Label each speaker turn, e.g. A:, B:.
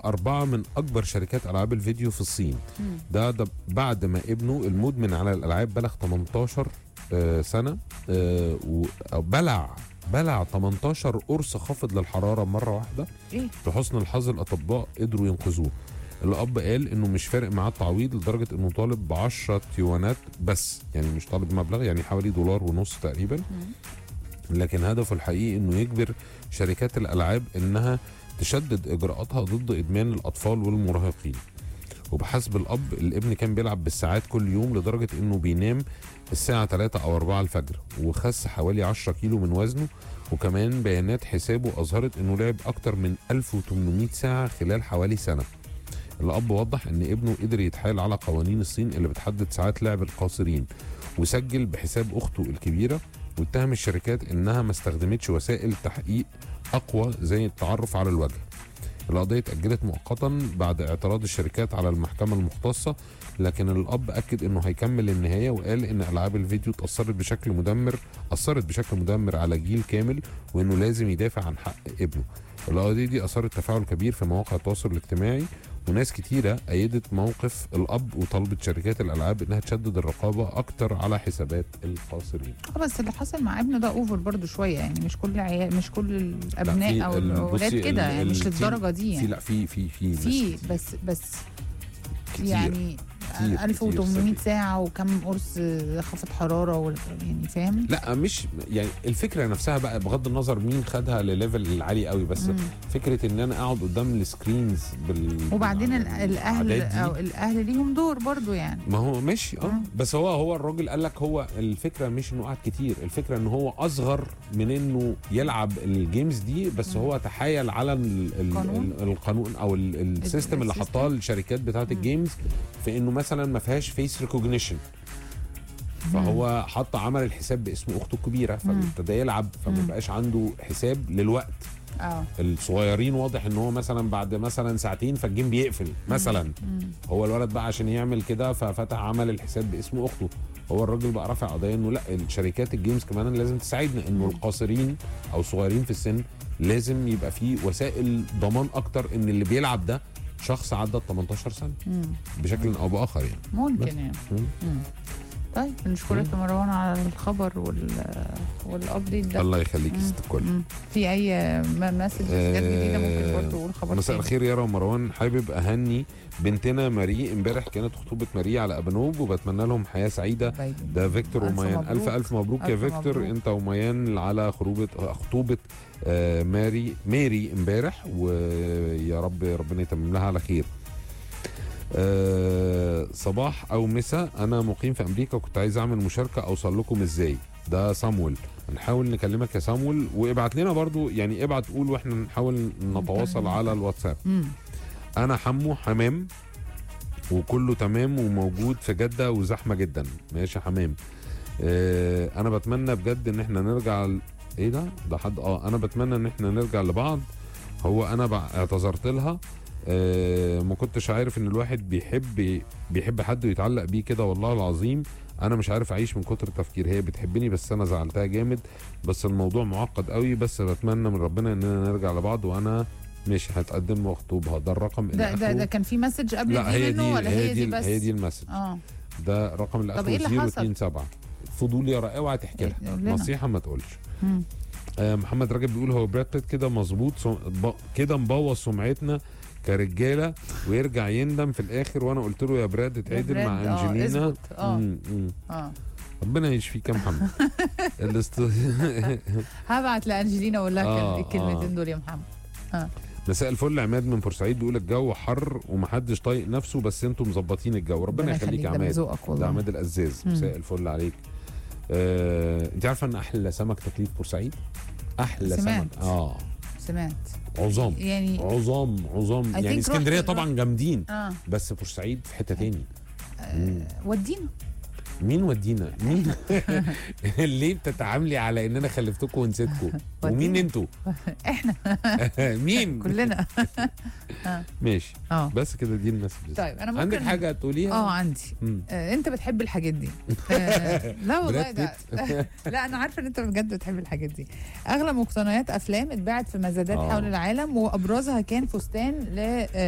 A: أربعة من أكبر شركات ألعاب الفيديو في الصين ده, ده بعد ما ابنه المدمن على الألعاب بلغ 18 آه، سنة آه، و- أو بلع بلع 18 قرص خافض للحرارة مرة واحدة
B: ايه
A: لحسن الحظ الأطباء قدروا ينقذوه الأب قال إنه مش فارق معاه التعويض لدرجة إنه طالب ب 10 يوانات بس يعني مش طالب مبلغ يعني حوالي دولار ونص تقريبا لكن هدفه الحقيقي انه يجبر شركات الالعاب انها تشدد اجراءاتها ضد ادمان الاطفال والمراهقين وبحسب الاب الابن كان بيلعب بالساعات كل يوم لدرجه انه بينام الساعه 3 او 4 الفجر وخس حوالي 10 كيلو من وزنه وكمان بيانات حسابه اظهرت انه لعب اكتر من 1800 ساعه خلال حوالي سنه الاب وضح ان ابنه قدر يتحايل على قوانين الصين اللي بتحدد ساعات لعب القاصرين وسجل بحساب اخته الكبيره واتهم الشركات انها ما استخدمتش وسائل تحقيق اقوى زي التعرف على الوجه القضيه اتاجلت مؤقتا بعد اعتراض الشركات على المحكمه المختصه لكن الاب اكد انه هيكمل النهايه وقال ان العاب الفيديو اتاثرت بشكل مدمر اثرت بشكل مدمر على جيل كامل وانه لازم يدافع عن حق ابنه القضيه دي اثارت تفاعل كبير في مواقع التواصل الاجتماعي وناس كتيرة أيدت موقف الأب وطلبت شركات الألعاب إنها تشدد الرقابة أكتر على حسابات الخاسرين
B: اه بس اللي حصل مع ابنه ده اوفر برضو شويه يعني مش كل العيال مش كل الابناء
A: في
B: او
A: ال-
B: الاولاد
A: بصي
B: كده
A: ال-
B: يعني مش
A: ال-
B: للدرجه دي
A: في
B: يعني
A: لا في في في ناس
B: في بس بس
A: كتير.
B: يعني
A: كتير-
B: 1800
A: كتير
B: ساعه وكم قرص خفض حراره وال- يعني فاهم
A: لا مش يعني الفكره نفسها بقى بغض النظر مين خدها لليفل العالي قوي بس
B: مم.
A: فكره ان انا اقعد قدام السكرينز بال
B: وبعدين ال-
A: بال-
B: الاهل
A: بالأعداد دي.
B: او الاهل ليهم دور برضو يعني
A: ما هو ماشي اه
B: مم.
A: بس هو هو الراجل قال لك هو الفكره مش انه قعد كتير الفكره ان هو اصغر من انه يلعب الجيمز دي بس
B: مم.
A: هو تحايل على ال ال
B: قانون.
A: ال القانون او ال- السيستم اللي
B: السيستم.
A: حطاه الشركات بتاعه
B: مم.
A: الجيمز في انه مثلا ما فيهاش فيس ريكوجنيشن فهو حط عمل الحساب باسم اخته الكبيره فابتدى يلعب فما
B: مم.
A: بقاش عنده حساب للوقت
B: اه
A: الصغيرين واضح ان هو مثلا بعد مثلا ساعتين فالجيم بيقفل مثلا
B: مم.
A: هو الولد بقى عشان يعمل كده ففتح عمل الحساب باسم اخته هو الراجل بقى رافع قضيه انه لا الشركات الجيمز كمان لازم تساعدنا انه
B: مم.
A: القاصرين او الصغيرين في السن لازم يبقى في وسائل ضمان اكتر ان اللي بيلعب ده شخص عدى ال 18 سنه
B: مم.
A: بشكل او باخر يعني بس.
B: ممكن يعني
A: مم.
B: مم. طيب نشكرك يا مروان على الخبر وال والابديت ده
A: الله يخليك يا
B: مم.
A: ست الكل
B: مم. في اي مسج جت جديده ممكن برضه تقول خبر
A: مساء
B: تاني.
A: الخير يارا ومروان حابب اهني بنتنا ماري امبارح كانت خطوبه ماري على ابانوب وبتمنى لهم حياه سعيده
B: باي.
A: ده فيكتور
B: ألف
A: وميان
B: مبروك.
A: الف الف مبروك يا
B: ألف
A: فيكتور
B: مبروك.
A: انت وميان على خروبه خطوبه آه، ماري ماري امبارح ويا رب ربنا يتمم لها على خير آه، صباح او مساء انا مقيم في امريكا كنت عايز اعمل مشاركه اوصل لكم ازاي ده صامويل هنحاول نكلمك يا صامويل وابعت لنا برضو يعني ابعت قول واحنا نحاول نتواصل
B: نكلمك.
A: على الواتساب
B: مم.
A: انا حمو حمام وكله تمام وموجود في جده وزحمه جدا ماشي يا حمام آه انا بتمنى بجد ان احنا نرجع ل... ايه ده ده حد اه انا بتمنى ان احنا نرجع لبعض هو انا بع- اعتذرت لها آه ما كنتش عارف ان الواحد بيحب بيحب حد ويتعلق بيه كده والله العظيم انا مش عارف اعيش من كتر التفكير هي بتحبني بس انا زعلتها جامد بس الموضوع معقد قوي بس بتمنى من ربنا اننا نرجع لبعض وانا مش هتقدم واخطبها ده الرقم اللي
B: ده ده
A: آخره-
B: ده كان في مسج قبل
A: لا
B: دي
A: هي
B: منه
A: دي
B: ولا هي دي,
A: ال-
B: بس
A: هي دي المسج
B: اه
A: ده الرقم اللي
B: طب
A: اخره
B: إيه اللي حصل؟
A: 027 فضول يا رائع اوعى تحكي
B: إيه،
A: لها
B: قول لنا.
A: نصيحه ما تقولش
B: مم.
A: آه محمد رجب بيقول هو براد بيت كده مظبوط سم... ب... كده مبوظ سمعتنا كرجاله ويرجع يندم في الاخر وانا قلت له يا براد اتعدل
B: براد،
A: مع
B: آه،
A: انجلينا
B: اظبط، آه.
A: مم، مم.
B: اه
A: ربنا يشفيك يا محمد الاست...
B: هبعت لانجلينا واقول لها
A: آه،
B: الكلمتين
A: آه.
B: دول يا محمد
A: مساء الفل عماد من بورسعيد بيقول الجو حر ومحدش طايق نفسه بس انتوا مظبطين الجو ربنا يخليك يا
B: ده من
A: عماد
B: ذوقك
A: ده
B: والله
A: عماد القزاز
B: مم.
A: مساء الفل عليك آه، انت عارفه ان احلى سمك تكليف بورسعيد احلى
B: سمعت.
A: سمك اه
B: سمعت
A: عظام
B: يعني
A: عظام عظام
B: I
A: يعني
B: think
A: اسكندريه
B: رحت-
A: طبعا جامدين
B: اه
A: بس بورسعيد في حته تاني مم.
B: ودينا
A: مين ودينا مين ليه بتتعاملي على ان انا خلفتكم ونسيتكم ومين
B: ودينا.
A: انتوا
B: احنا
A: مين
B: كلنا
A: ماشي
B: اه
A: بس كده دي المسج
B: طيب انا ممكن
A: عندك حاجه تقوليها
B: اه عندي
A: مم.
B: آه، انت بتحب الحاجات دي آه، لا والله
A: براد
B: ده لا انا عارفه ان انت بجد بتحب الحاجات دي اغلى مقتنيات افلام اتباعت في مزادات
A: آه.
B: حول العالم وابرزها كان فستان ل